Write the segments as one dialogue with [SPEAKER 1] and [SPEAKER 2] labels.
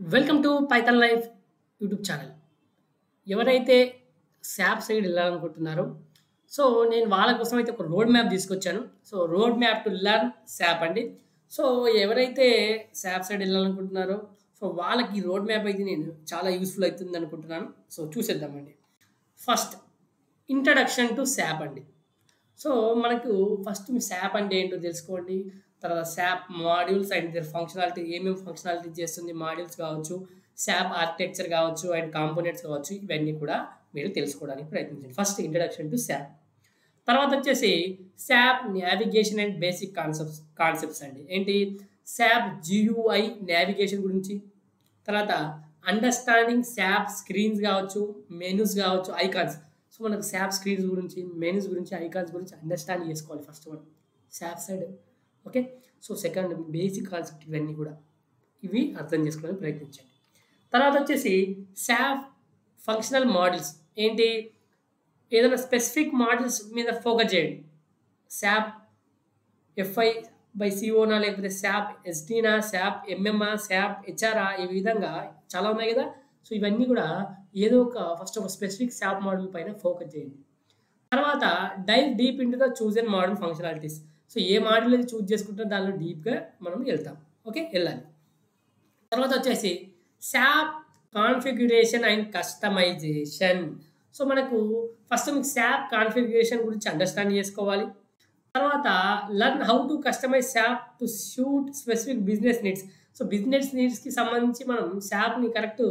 [SPEAKER 1] Welcome to Python life YouTube channel. ఎవరైతే SAP side ఎళ్ళాలనుకుంటున్నారో, so నేను వాళ్ళ కోసం అయితే ఒక రోడ్ మ్యాప్ తీసుకొచ్చాను. So road map to learn SAP అండి. సో ఎవరైతే సాప్ సైడ్ ఎళ్ళాలనుకుంటున్నారో, సో వాళ్ళకి ఈ రోడ్ మ్యాప్ అయితే నేను చాలా యూజ్‌ఫుల్ అయితుందనుకుంటున్నాను. సో చూసేద్దామండి. ఫస్ట్ ఇంట్రడక్షన్ టు సాప్ అండి. సో మనకు ఫస్ట్ మీ సాప్ అంటే ఏంటో తెలుసుకోండి. తర్వాత SAP modules and their functionality ఏమేమి ఫంక్షనాలిటీ చేస్తుంది మాడ్యూల్స్ కావచ్చు, సాప్ ఆర్కిటెక్చర్ కావచ్చు అండ్ కాంపోనెంట్స్ కావచ్చు ఇవన్నీ కూడా మీరు తెలుసుకోవడానికి ప్రయత్నించండి. First introduction to SAP. తర్వాత వచ్చేసి SAP navigation and basic concepts concepts అండి. ఏంటి సాప్ జీయూఐ నావిగేషన్ గురించి, తర్వాత అండర్‌స్టాండింగ్ సాప్ స్క్రీన్స్ కావచ్చు, మెనూస్ కావచ్చు, ఐకాన్స్. సో మనకు సాప్ స్క్రీన్స్ గురించి, మెనూస్ గురించి, ఐకాన్స్ గురించి అండర్‌స్టాండ్ చేసుకోవాలి first one. SAP side okay. So second basic concept ఇవన్నీ కూడా. ఇవి అర్థం చేసుకోవడానికి ప్రయత్నించండి. తర్వాత వచ్చేసి సాప్ ఫంక్షనల్ మోడల్స్ ఏంటి ఏదైనా స్పెసిఫిక్ మోడల్స్ మీద ఫోకస్ చేయండి. సాప్ ఎఫ్ఐ బై సిఓనా లేకపోతే సాప్ ఎస్‌డినా, సాప్ ఎంఎమ్మా, సాప్ హెచ్ఆరా ఈ విధంగా చాలా ఉన్నాయి కదా! సో ఇవన్నీ కూడా ఏదో ఒక ఫస్ట్ ఒక స్పెసిఫిక్ సాప్ మోడల్ పైన ఫోకస్ చేయండి. తర్వాత dive deep into the chosen model functionalities. So ఏ మోడల్ అయితే చూజ్ చేసుకుంటారో దానిలో డీప్‌గా మనం ఎళ్తాం. ఓకే. ఎళ్ళాలి. తర్వాత వచ్చేసి SAP configuration and customization. So మనకు ఫస్ట్ మీకు సాప్ కాన్ఫిగరేషన్ గురించి అండర్‌స్టాండ్ చేసుకోవాలి. తర్వాత learn how to customize SAP to suit specific business needs. So business నీడ్స్‌కి సంబంధించి మనం సాప్‌ని కరెక్ట్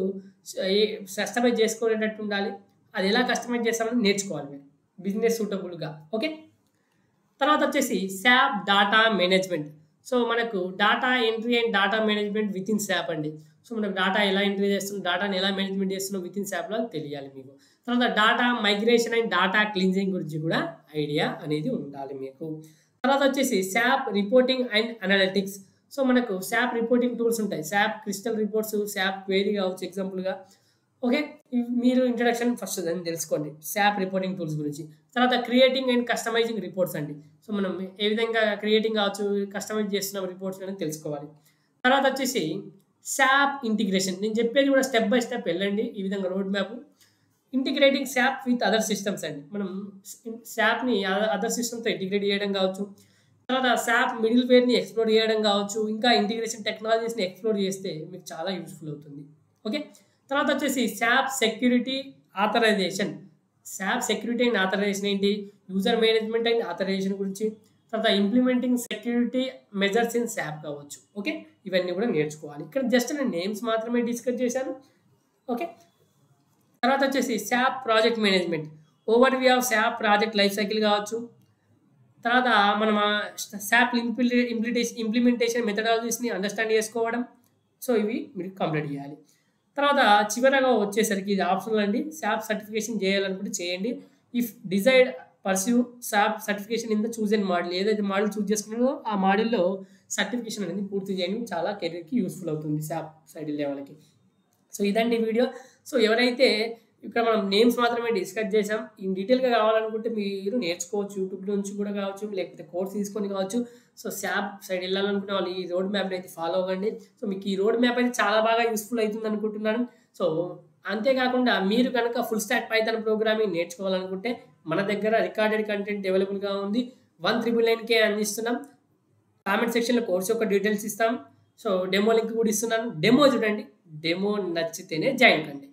[SPEAKER 1] ఏ కస్టమైజ్ చేసుకునేటట్టు ఉండాలి. అది ఎలా కస్టమైజ్ చేస్తామని నేర్చుకోవాలి మీరు. బిజినెస్ సూటబుల్‌గా. ఓకే. తర్వాత వచ్చేసి సాప్ డాటా మేనేజ్మెంట్. సో మనకు data entry and data management within SAP అండి. సో మనకు డాటా ఎలా ఎంట్రీ చేస్తున్నాం, డాటాని ఎలా మేనేజ్మెంట్ చేస్తున్నాం వితిన్ సాప్‌లో తెలియాలి మీకు. తర్వాత data migration and data cleansing గురించి కూడా ఐడియా అనేది ఉండాలి మీకు. తర్వాత వచ్చేసి SAP reporting and analytics. So మనకు సాప్ రిపోర్టింగ్ టూల్స్ ఉంటాయి. SAP crystal reports, SAP query కావచ్చు ఎగ్జాంపుల్‌గా. ఓకే. ఇవి మీరు ఇంట్రడక్షన్ ఫస్ట్ దాన్ని తెలుసుకోండి. సాప్ రిపోర్టింగ్ టూల్స్ గురించి. తర్వాత క్రియేటింగ్ అండ్ కస్టమైజింగ్ రిపోర్ట్స్ అండి. సో మనం ఏ విధంగా క్రియేటింగ్ కావచ్చు, కస్టమైజ్ చేస్తున్నాం రిపోర్ట్స్ అనేది తెలుసుకోవాలి. తర్వాత వచ్చేసి సాప్ ఇంటిగ్రేషన్. నేను చెప్పేది కూడా స్టెప్ బై స్టెప్ ఎళ్ళండి. ఈ విధంగా road map. Integrating SAP with other systems అండి. మనం సాప్‌ని అ అదర్ సిస్టమ్‌తో ఇంటిగ్రేట్ చేయడం కావచ్చు. తర్వాత సాప్ మిడిల్ వేర్‌ని ఎక్స్‌ప్లోర్ చేయడం కావచ్చు. ఇంకా ఇంటిగ్రేషన్ టెక్నాలజీస్‌ని ఎక్స్‌ప్లోర్ చేస్తే మీకు చాలా యూజ్‌ఫుల్ అవుతుంది. ఓకే. తర్వాత వచ్చేసి SAP security authorization. SAP security and authorization ఏంటి? యూజర్ మేనేజ్మెంట్ అండ్ ఆథరైజేషన్ గురించి. తర్వాత implementing security measures in SAP కావచ్చు. ఓకే. ఇవన్నీ కూడా నేర్చుకోవాలి. ఇక్కడ జస్ట్ నేను నేమ్స్ మాత్రమే డిస్కస్ చేశాను. ఓకే. తర్వాత వచ్చేసి SAP project management. Overview of SAP project life cycle కావచ్చు. తర్వాత మనం ఆహ్, సాప్ ఇంప్లి ఇంప్లిటేషన్ ఇంప్లిమెంటేషన్ మెథడాలజీస్‌ని అండర్‌స్టాండ్ చేసుకోవడం. సో ఇవి మీరు కంప్లీట్ చేయాలి. తర్వాత చివరగా వచ్చేసరికి ఇది ఆప్షనల్ అండి. సాప్ సర్టిఫికేషన్ చేయాలనుకుంటే చేయండి. If desired pursue SAP certification in the chosen model. ఏదైతే మోడల్ చూజ్ చేసుకున్నారో ఆ మోడల్‌లో సర్టిఫికేషన్ అనేది పూర్తి చేయండి. చాలా కెరీర్‌కి యూజ్‌ఫుల్ అవుతుంది సాప్ సైడ్ ఎళ్ళే వాళ్ళకి. సో ఇదండి వీడియో. సో ఎవరైతే ఇక్కడ మనం నేమ్స్ మాత్రమే డిస్కస్ చేసాం. ఇన్ డీటెయిల్‌గా కావాలనుకుంటే మీరు నేర్చుకోవచ్చు. యూట్యూబ్ నుంచి కూడా కావచ్చు, లేకపోతే కోర్స్ తీసుకొని కావచ్చు. సో సాప్ సైడ్ ఎళ్ళాలనుకునే వాళ్ళు ఈ రోడ్ మ్యాప్‌ని అయితే ఫాలో అవ్వండి. సో మీకు ఈ రోడ్ మ్యాప్ అయితే చాలా బాగా యూజ్‌ఫుల్ అయితుందనుకుంటున్నాను. సో అంతేకాకుండా మీరు గనక ఫుల్ స్టాక్ పైథాన్ ప్రోగ్రామింగ్ నేర్చుకోవాలనుకుంటే మన దగ్గర రికార్డెడ్ కంటెంట్ అవైలబుల్‌గా ఉంది. 1999కే అందిస్తున్నాం. కామెంట్ సెక్షన్‌లో కోర్స్ యొక్క డీటెయిల్స్ ఇస్తాం. సో డెమో లింక్ కూడా ఇస్తున్నాను. డెమో చూడండి. డెమో నచ్చితేనే జాయిన్ కండి.